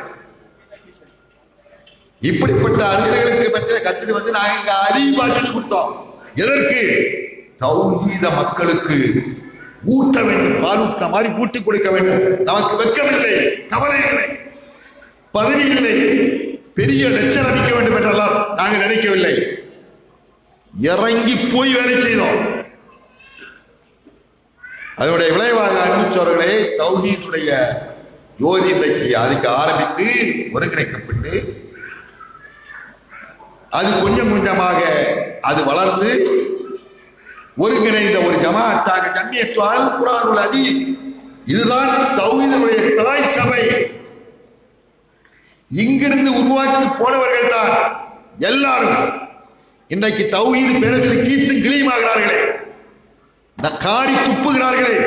இப்படிப்பட்ட அறிஞர்களுக்கு பெற்ற கத்திரி வந்து நாங்க இங்க அறிவா சொல்லி கொடுத்தோம் எதற்கு தௌஹீத மக்களுக்கு ஊட்ட வேண்டும் பாலூட்ட மாதிரி ஊட்டி கொடுக்க வேண்டும் நமக்கு வெட்கமில்லை கவலை இல்லை பதவி இல்லை பெரிய லட்சம் அடிக்க வேண்டும் என்றெல்லாம் நாங்கள் நினைக்கவில்லை இறங்கி போய் வேலை செய்தோம் அதனுடைய விளைவாக அன்புச்சோர்களே தௌஹீதுடைய யோதி இன்றைக்கு அதுக்கு ஆரம்பித்து ஒருங்கிணைக்கப்பட்டு அது கொஞ்சம் கொஞ்சமாக அது வளர்ந்து ஒருங்கிணைந்த ஒரு ஜமாத்தாக ஜம்மியத்துவால் குரானுல் அதீஸ் இதுதான் தௌஹீதுடைய தாய் சபை இங்கிருந்து உருவாக்கி போனவர்கள் தான் எல்லாரும் இன்றைக்கு தௌஹீது பேரத்தில் கீத்து கிளியுமாகிறார்களே இந்த காரி துப்புகிறார்களே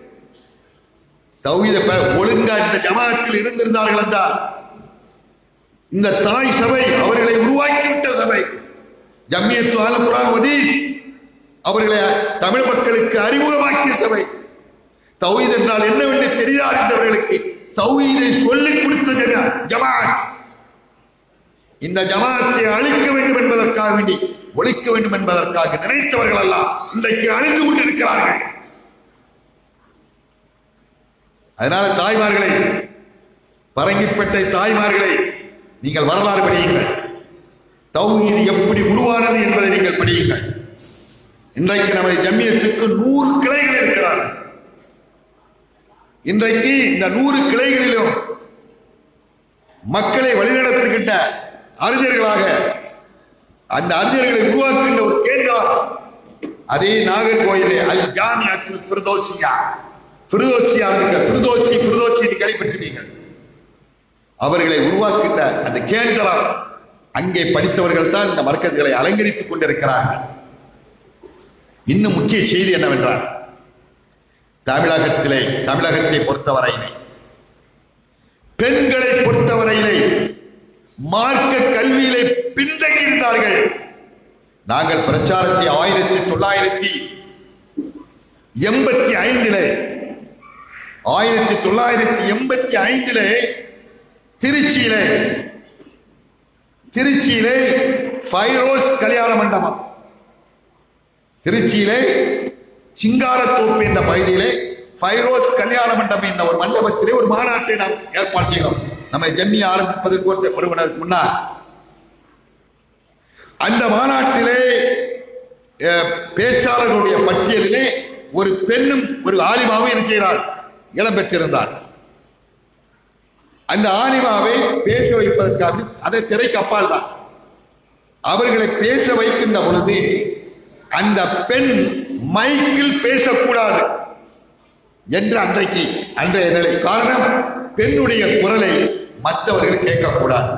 தௌஹீத பே- ஒழுங்கா இந்த ஜமாத்தில் இருந்திருந்தார்கள் என்றால் இந்த தாய் சபை அவர்களை உருவாக்கிவிட்ட சபை ஜம்மியத்து ஆல் குரான் வதீஸ் அவர்களை தமிழ் மக்களுக்கு அறிமுகமாக்கிய சபை தௌஹீத் என்றால் என்னவென்று தெரியாது என்றவர்களுக்கு தௌஹீதை சொல்லிக் கொடுத்த ஜன- ஜமாத் இந்த ஜமாத்தை அழிக்க வேண்டும் என்பதற்காக வேண்டி ஒழிக்க வேண்டும் என்பதற்காக நினைத்தவர்கள் எல்லாம் இன்றைக்கு அழிந்து கொண்டிருக்கிறார்கள் அதனால தாய்மார்களை பரங்கிப்பட்டை தாய்மார்களை நீங்கள் வரலாறு படியுங்கள் தௌஹீது எப்படி உருவானது என்பதை நீங்கள் படியுங்கள் இன்றைக்கு நமது ஜம்மியத்துக்கு நூறு கிளைகள் இருக்கிறார்கள் இன்றைக்கு இந்த நூறு கிளைகளிலும் மக்களை வழிநடத்துகின்ற அறிஞர்களாக அந்த அறிஞர்களை உருவாக்குகின்ற ஒரு கேந்திரம் அதே நாகர்கோயிலே அல் ஜாமியாத்துல் ஃபிர்தோசியா ஃபிர்தோசியா இருக்கிற ஃபிர்தோசி ஃபிர்தோசி என்று கேள்விப்பட்டிருப்பீர்கள் அவர்களை உருவாக்குகின்ற அந்த கேந்திரம் அங்கே படித்தவர்கள் தான் இந்த மர்க்கஸ்களை அலங்கரித்துக் கொண்டிருக்கிறார்கள் இன்னும் முக்கிய செய்தி என்னவென்றால் தமிழகத்திலே தமிழகத்தை பொறுத்தவரையிலே பெண்களை பொறுத்தவரையிலே மார்க்க கல்வியிலே பின்தங்கி இருந்தார்கள் நாங்கள் பிரச்சாரத்தை ஆயிரத்தி தொள்ளாயிரத்தி எண்பத்தி ஐந்திலே ஆயிரத்தி தொள்ளாயிரத்தி எண்பத்தி ஐந்திலே திருச்சியிலே திருச்சியிலே ஃபைரோஸ் கல்யாண மண்டபம் திருச்சியிலே சிங்காரத்தோப்பு என்ற பகுதியிலே ஃபைரோஸ் கல்யாண மண்டபம் என்ற ஒரு மண்டபத்திலே ஒரு மாநாட்டை நாம் ஏற்பாடு செய்தோம் நம்ம ஜம்மி ஆரம்பிப்பதற்கு ஒரு ஒருவனருக்கு முன்னால் அந்த மாநாட்டிலே அஹ், பேச்சாளர்களுடைய பட்டியலிலே ஒரு பெண்ணும் ஒரு ஆலிமாவும் என்ன செய்கிறார் இடம் பெற்றிருந்தார் அந்த ஆலிமாவை பேச வைப்பதற்காக அதை திரைக்கு அப்பால் தான் அவர்களை பேச வைக்கின்ற பொழுது அந்த பெண் மைக்கில் பேசக்கூடாது என்று அன்றைக்கு அன்றைய நிலை காரணம் பெண்ணுடைய குரலை மற்றவர்கள் கேட்கக்கூடாது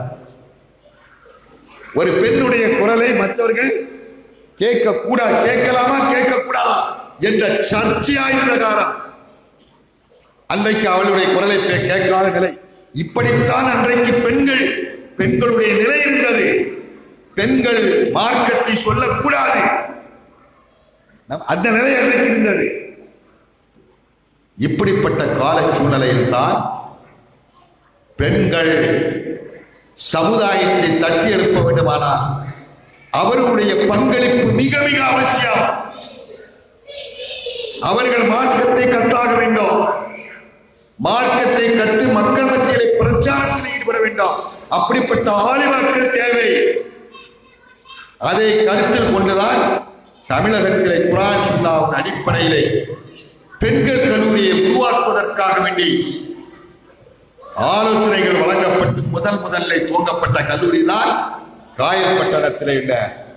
ஒரு பெண்ணுடைய குரலை மற்றவர்கள் கேட்கக்கூடாது கேட்கலாமா கேட்கக்கூடாதா என்ற சர்ச்சையாயிருந்த காலம் அன்றைக்கு அவளுடைய குரலை பே- கேட்காத நிலை இப்படித்தான் அன்றைக்கு பெண்கள் பெண்களுடைய நிலை இருந்தது பெண்கள் மார்க்கத்தை சொல்லக்கூடாது நம் அந்த நிலை அன்றைக்கு இருந்தது இப்படிப்பட்ட கால சூழ்நிலையில் தான் பெண்கள் சமுதாயத்தை தட்டி எழுப்ப வேண்டுமானால் அவர்களுடைய பங்களிப்பு மிக மிக அவசியம் அவர்கள் மார்க்கத்தை கற்றாக வேண்டும் மார்க்கத்தை கற்று மக்கள் மத்தியிலே பிரச்சாரத்தில் ஈடுபட வேண்டும் அப்படிப்பட்ட ஆலிமாக்கள் தேவை அதை கருத்தில் கொண்டுதான் தமிழகத்திலே குரான் சுல்லாவின் அடிப்படையிலே பெண்கள் கல்லூரியை உருவாக்குவதற்காக வேண்டி ஆலோசனைகள் வழங்கப்பட்டு முதல் முதல்ல துவங்கப்பட்ட கல்லூரி தான் காயல்பட்டணத்திலே உள்ள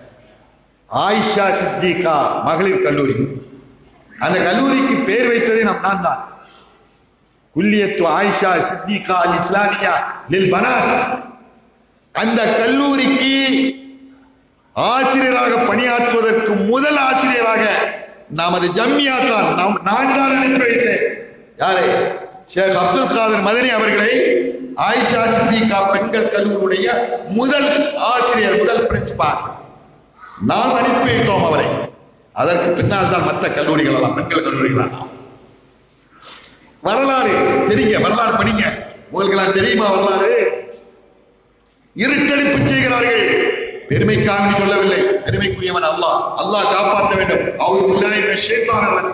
ஆயிஷா சித்திகா மகளிர் கல்லூரி அந்த கல்லூரிக்கு பேர் வைத்ததே நம் நான் தான் குல்லியத்து ஆயிஷா சித்திகா அல் இஸ்லாமியா லில் பனாத் அந்த கல்லூரிக்கு ஆசிரியராக பணியாற்றுவதற்கு முதல் ஆசிரியராக நமது ஜம்மியா தான் நாம் நான் தான் அனுப்பி வைத்தேன் யாரு ஷேக் அப்துல் காதர் மதனி அவர்களை ஆயிஷா சித்திகா பெண்கள் கல்லூரியுடைய முதல் ஆசிரியர் முதல் பிரின்சிபால் நாம் அனுப்பி வைத்தோம் அவரை அதற்கு பின்னால் தான் மற்ற கல்லூரிகள் எல்லாம் பெண்கள் கல்லூரிகள் எல்லாம் வரலாறு தெரியுங்க வரலாறு படிங்க உங்களுக்கு எல்லாம் தெரியுமா வரலாறு இருட்டடிப்பு செய்கிறார்கள் பெருமைக்காக சொல்லவில்லை பெருமைக்குரியவன் அல்லாஹ் அல்லாஹ் காப்பாற்ற வேண்டும் அவர் உள்ளாய சேத்தானவன்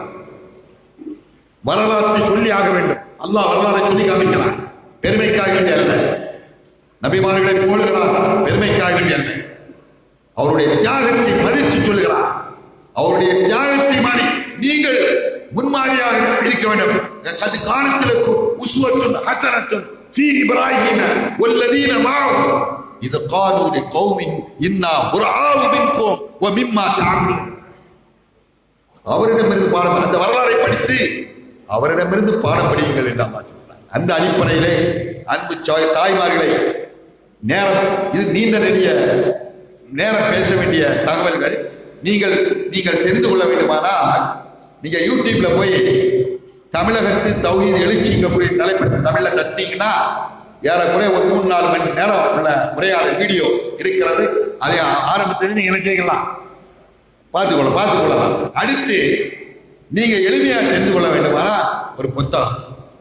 வரலாற்றை சொல்லி ஆக வேண்டும் அல்லாஹ் வரலாறை சொல்லி காமிக்கிறான் பெருமைக்காக வேண்டிய அல்ல நபிமார்களை போடுகிறார் பெருமைக்காக வேண்டிய அல்ல அவருடைய தியாகத்தை மதித்து சொல்லுகிறார் அவருடைய தியாகத்தை மாறி நீங்கள் முன்மாதிரியாக இருக்க வேண்டும் அது காலத்திற்கு உஸ்வத்துன் ஹசனத்துன் في إبراهيم والذين معه إذ قالوا لقومهم إنا براء منكم ومما تعملون அவரிடமிருந்து பாடம் அந்த வரலாறை படித்து அவரிடமிருந்து பாடம் படியுங்கள் என்று அல்லாஹ் சொல்றார். அந்த அடிப்படையிலே அன்பு சாய்- தாய்மார்களே நேரம் இது நீண்ட நெடிய நேரம் பேச வேண்டிய தகவல்கள் நீங்கள் நீங்கள் தெரிந்து கொள்ள வேண்டுமானால் நீங்க யூடியூப்ல போய் தமிழகத்தின் தௌஹீத் எழுச்சிங்கக்கூடிய தலைப்பு தமிழ்ல தட்டிங்கன்னா ஏறக்குறைய ஒரு மூணு நாலு மணி நேரம் உள்ள உரையாடல் வீடியோ இருக்கிறது அதை ஆரம்பத்தில் நீங்க என்ன கேட்கலாம் பார்த்துக்கொள்ள பார்த்துக்கொள்ளலாம் அடுத்து நீங்க எளிமையா தெரிந்து கொள்ள வேண்டுமானா ஒரு புத்தகம்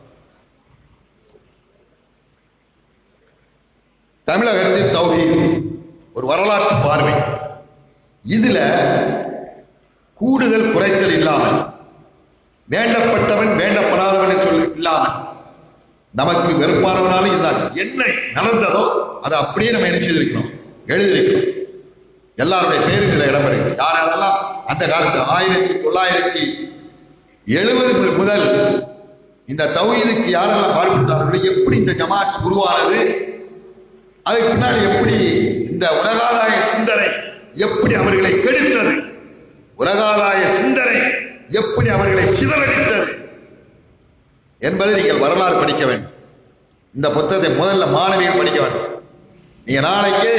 தமிழகத்தின் தௌஹீத் ஒரு வரலாற்று பார்வை இதுல கூடுதல் குறைத்தல் இல்லாமல் வேண்டப்பட்டவன் வேண்டப்படாதவன் சொல்லி இல்லாமல் நமக்கு வெறுப்பானவனாலும் இருந்தால் என்ன நடந்ததோ அதை அப்படியே நம்ம என்ன செய்திருக்கணும் எழுதியிருக்கணும் எல்லாருடைய பேரும் இதுல இடம் இருக்கு யார் யாரெல்லாம் அந்த காலத்தில் ஆயிரத்தி தொள்ளாயிரத்தி எழுபது முதல் இந்த தௌஹீதுக்கு யாரெல்லாம் பாடுபட்டார்களோ எப்படி இந்த ஜமாத் உருவானது அதுக்கு பின்னாடி எப்படி இந்த உலகாதாய சிந்தனை எப்படி அவர்களை கெடுத்தது உலகாதாய சிந்தனை எப்படி அவர்களை சிதறடித்தது என்பதை நீங்கள் வரலாறு படிக்க வேண்டும் இந்த புத்தகத்தை முதல்ல மாணவிகள் படிக்க வேண்டும் நீங்க நாளைக்கு உங்க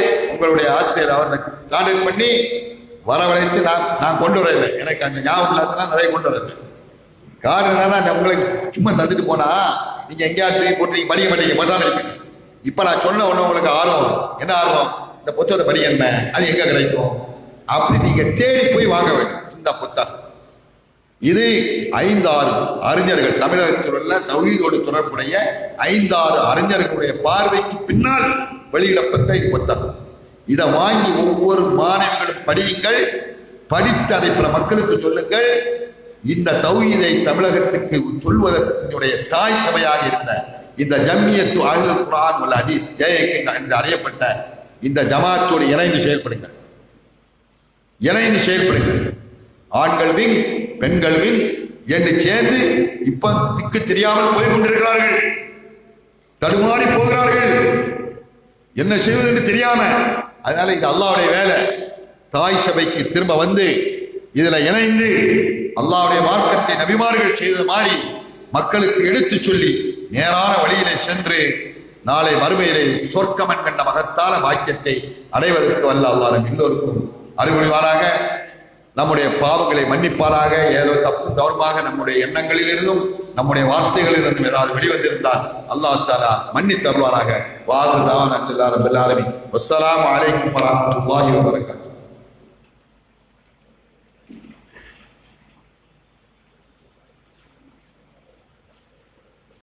உங்களுடைய ஆசிரியர் அவரை கான்டாக்ட் பண்ணி வரவழைத்து நான் நான் கொண்டு வரல எனக்கு அந்த ஞாபகம் இல்லாதனா நிறைய கொண்டு வரல காரணம் என்னன்னா நான் உங்களுக்கு சும்மா தந்துட்டு போனா நீங்க எங்கேயாவது தூக்கி போட்டு நீங்க படிக்க மாட்டீங்க மசாலா இருப்பீங்க இப்ப நான் சொன்ன உடனே உங்களுக்கு ஆர்வம் வரும். என்ன ஆர்வம் இந்த புத்தகத்தை படி என்ன அது எங்க கிடைக்கும் அப்படி நீங்க தேடி போய் வாங்க வேண்டும் இந்த புத்தகம் இது ஐந்தாறு அறிஞர்கள் தமிழகத்தில் உள்ள தௌஹீதோடு தொடர்புடைய ஐந்தாறு அறிஞர்களுடைய பார்வைக்கு பின்னால் வெளியிடப்பட்ட இப்புத்தகம் இதை வாங்கி ஒவ்வொரு மாணவிகளும் படியுங்கள் படித்து அதை பிற மக்களுக்கு சொல்லுங்கள் இந்த தௌஹீதை தமிழகத்துக்கு சொல்வதனுடைய தாய் சபையாக இருந்த இந்த ஜம்மியத்து அஹ்லுல் குர்ஆன் வல் ஹதீஸ் ஜேஏகே என்று அறியப்பட்ட இந்த ஜமாத்தோடு இணைந்து செயல்படுங்கள் இணைந்து செயல்படுங்கள் ஆண்கள் விங் பெண்கள் விங் என்று சேர்ந்து இப்ப திக்கு தெரியாமல் போய் கொண்டிருக்கிறார்கள் தடுமாறி போகிறார்கள் என்ன செய்வது என்று தெரியாம அதனால இது அல்லாவுடைய வேலை தாய் சபைக்கு திரும்ப வந்து இதுல இணைந்து அல்லாவுடைய மார்க்கத்தை நபிமார்கள் செய்தது மாதிரி மக்களுக்கு எடுத்துச் சொல்லி நேரான வழியிலே சென்று நாளை மறுமையிலே சொர்க்கம் என்கின்ற மகத்தான வாக்கியத்தை அடைவதற்கு வல்ல அல்லாஹ் நம் எல்லோருக்கும் அறிவுரிவாராக நம்முடைய பாவங்களை மன்னிப்பாராக ஏதோ தப்பு தவறுமாக நம்முடைய எண்ணங்களிலிருந்தும் நம்முடைய வார்த்தைகளிலிருந்தும் ஏதாவது வெளிவந்திருந்தால் அல்லாஹ் தாலா மன்னித் தருவாராக வாதம் தான் அல்லாஹ் ரபில் ஆலமீன் வஸ்ஸலாமு அலைக்கும் வரஹ்மத்துல்லாஹி வபரகாத்துஹு